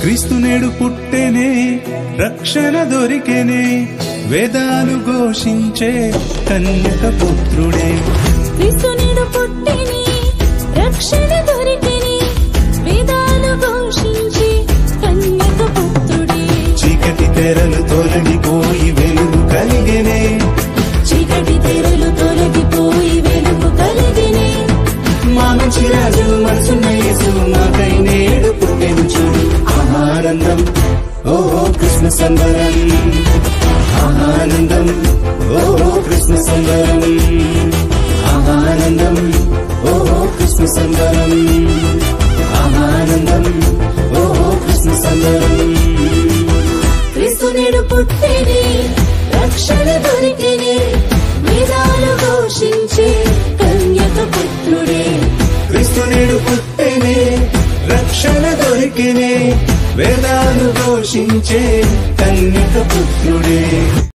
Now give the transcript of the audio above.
క్రీస్తు నేడు పుట్టెనే రక్షణ దొరికెనే వేదాలు ఘోషించే కన్యక పుత్రుడే క్రీస్తునిడు పుట్టిని రక్షణ దొరికిని వేదాలు ఘోషించి కన్యక పుత్రుడే చీకటి తెరలు తొలగిపోయి వెలుగు కలిగెనే చీకటి తెరలు తొలగిపోయి వెలుగు కలిగిని మా మంచి రాజు మనసున్న యేసు మాకై నేడు పుట్టెను చూడు ఆనందం ఓహో కృష్ణ సంబరం ఆనందం ఓహో కృష్ణ సంబరం ఆనందం ఓహో కృష్ణ సంబరం ఆనందం ఓహో కృష్ణ సంబరం క్రీస్తునిడు పుట్టిని రక్షణ దొరికిని వేదాలు ఘోషించి కన్యక పుత్రుడే క్రీస్తునేడు పుట్టెనే రక్షణ దొరికినే వేదాలు ఘోషించే కన్య